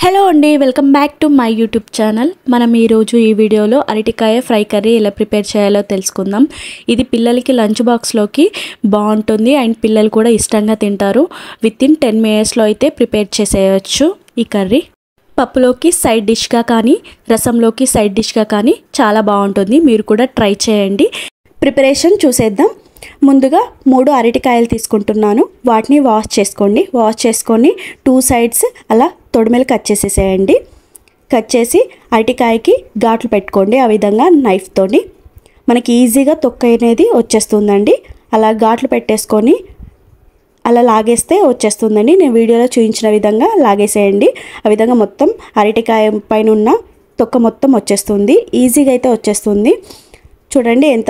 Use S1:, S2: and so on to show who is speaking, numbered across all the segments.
S1: hello అండి welcome back to my YouTube channel మనం ఈరోజు ఈ వీడియోలో అరటికాయ ఫ్రై కర్రీ ఎలా ప్రిపేర్ చేయాలో తెలుసుకుందాం ఇది పిల్లలకి లంచ్ బాక్స్లోకి బాగుంటుంది అండ్ పిల్లలు కూడా ఇష్టంగా తింటారు విత్ ఇన్ టెన్ మినిట్స్లో అయితే ప్రిపేర్ చేసేయచ్చు ఈ కర్రీ పప్పులోకి సైడ్ డిష్గా కానీ రసంలోకి సైడ్ డిష్గా కానీ చాలా బాగుంటుంది మీరు కూడా ట్రై చేయండి ప్రిపరేషన్ చూసేద్దాం ముందుగా మూడు అరటికాయలు తీసుకుంటున్నాను వాటిని వాష్ చేసుకోండి వాష్ చేసుకొని టూ సైడ్స్ అలా తొడిమెలు కట్ చేసేసేయండి కట్ చేసి అరటికాయకి ఘాట్లు పెట్టుకోండి ఆ విధంగా నైఫ్తోని మనకి ఈజీగా తొక్క అనేది వచ్చేస్తుందండి అలా ఘాట్లు పెట్టేసుకొని అలా లాగేస్తే వచ్చేస్తుందండి నేను వీడియోలో చూపించిన విధంగా లాగేసేయండి ఆ విధంగా మొత్తం అరటికాయ పైన ఉన్న తొక్క మొత్తం వచ్చేస్తుంది ఈజీగా అయితే వచ్చేస్తుంది చూడండి ఎంత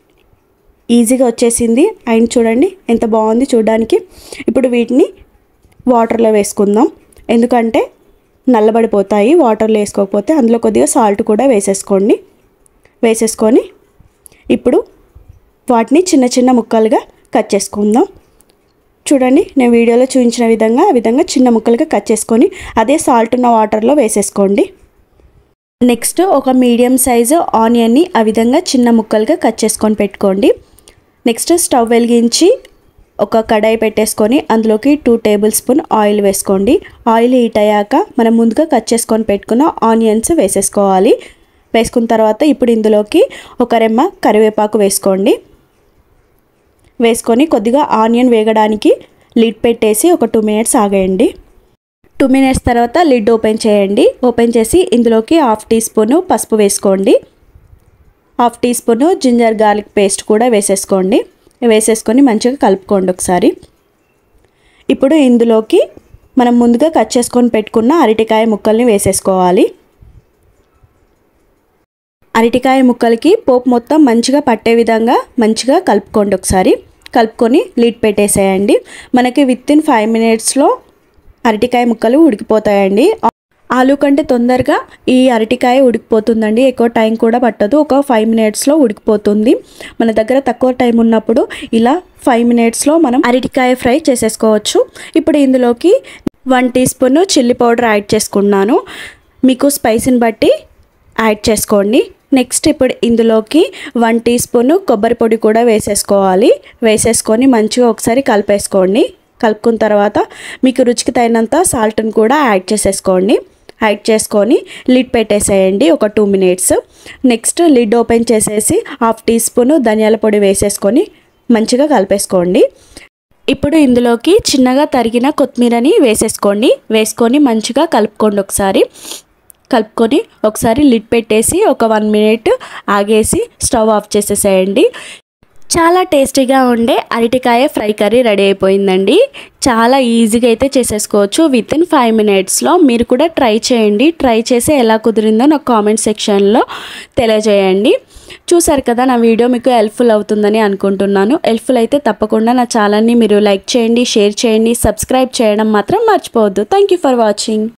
S1: ఈజీగా వచ్చేసింది అండ్ చూడండి ఎంత బాగుంది చూడడానికి ఇప్పుడు వీటిని వాటర్లో వేసుకుందాం ఎందుకంటే నల్లబడిపోతాయి వాటర్లో వేసుకోకపోతే అందులో కొద్దిగా సాల్ట్ కూడా వేసేసుకోండి వేసేసుకొని ఇప్పుడు వాటిని చిన్న చిన్న ముక్కలుగా కట్ చేసుకుందాం చూడండి నేను వీడియోలో చూపించిన విధంగా ఆ విధంగా చిన్న ముక్కలుగా కట్ చేసుకొని అదే సాల్ట్ ఉన్న వాటర్లో వేసేసుకోండి నెక్స్ట్ ఒక మీడియం సైజు ఆనియన్ని ఆ విధంగా చిన్న ముక్కలుగా కట్ చేసుకొని పెట్టుకోండి నెక్స్ట్ స్టవ్ వెలిగించి ఒక కడాయి పెట్టేసుకొని అందులోకి టూ టేబుల్ స్పూన్ ఆయిల్ వేసుకోండి ఆయిల్ హీట్ అయ్యాక మనం ముందుగా కట్ చేసుకొని పెట్టుకున్న ఆనియన్స్ వేసేసుకోవాలి వేసుకున్న తర్వాత ఇప్పుడు ఇందులోకి ఒక రెమ్మ కరివేపాకు వేసుకోండి వేసుకొని కొద్దిగా ఆనియన్ వేగడానికి లిడ్ పెట్టేసి ఒక టూ మినిట్స్ ఆగేయండి టూ మినిట్స్ తర్వాత లిడ్ ఓపెన్ చేయండి ఓపెన్ చేసి ఇందులోకి హాఫ్ టీ స్పూన్ పసుపు వేసుకోండి half teaspoon ginger garlic paste కూడా వేసేసుకోండి వేసేసుకొని మంచిగా కలుపుకోండి ఒకసారి ఇప్పుడు ఇందులోకి మనం ముందుగా కట్ చేసుకొని పెట్టుకున్న అరటికాయ ముక్కల్ని వేసేసుకోవాలి అరటికాయ ముక్కలకి పోపు మొత్తం మంచిగా పట్టే విధంగా మంచిగా కలుపుకోండి ఒకసారి కలుపుకొని లీడ్ పెట్టేసేయండి మనకి విత్ ఇన్ ఫైవ్ మినిట్స్లో అరటికాయ ముక్కలు ఉడికిపోతాయండి ఆలు కంటే తొందరగా ఈ అరటికాయ ఉడికిపోతుందండి ఎక్కువ టైం కూడా పట్టదు ఒక ఫైవ్ మినిట్స్లో ఉడికిపోతుంది మన దగ్గర తక్కువ టైం ఉన్నప్పుడు ఇలా ఫైవ్ మినిట్స్లో మనం అరటికాయ ఫ్రై చేసేసుకోవచ్చు ఇప్పుడు ఇందులోకి one teaspoon chilli powder add చేసుకున్నాను మీకు స్పైసీని బట్టి యాడ్ చేసుకోండి నెక్స్ట్ ఇప్పుడు ఇందులోకి వన్ టీ స్పూన్ కొబ్బరి పొడి కూడా వేసేసుకోవాలి వేసేసుకొని మంచిగా ఒకసారి కలిపేసుకోండి కలుపుకున్న తర్వాత మీకు రుచికి తగినంత సాల్ట్ని కూడా యాడ్ చేసేసుకోండి యాడ్ చేసుకొని లిడ్ పెట్టేసేయండి ఒక two minutes next lid open చేసేసి హాఫ్ టీ స్పూన్ ధనియాల పొడి వేసేసుకొని మంచిగా కలిపేసుకోండి ఇప్పుడు ఇందులోకి చిన్నగా తరిగిన కొత్తిమీరని వేసేసుకోండి వేసుకొని మంచిగా కలుపుకోండి ఒకసారి కలుపుకొని ఒకసారి లిడ్ పెట్టేసి ఒక వన్ మినిట్ ఆగేసి స్టవ్ ఆఫ్ చేసేసేయండి చాలా టేస్టీగా ఉండే అరటికాయ ఫ్రై కర్రీ రెడీ అయిపోయిందండి చాలా ఈజీగా అయితే చేసేసుకోవచ్చు విత్ ఇన్ ఫైవ్ మినిట్స్లో మీరు కూడా ట్రై చేయండి ట్రై చేసి ఎలా కుదిరిందో నాకు కామెంట్ సెక్షన్లో తెలియజేయండి చూసారు కదా నా వీడియో మీకు హెల్ప్ఫుల్ అవుతుందని అనుకుంటున్నాను హెల్ప్ఫుల్ అయితే తప్పకుండా నా ఛానల్ని మీరు లైక్ చేయండి షేర్ చేయండి సబ్స్క్రైబ్ చేయడం మాత్రం మర్చిపోవద్దు థ్యాంక్ యూ ఫర్ వాచింగ్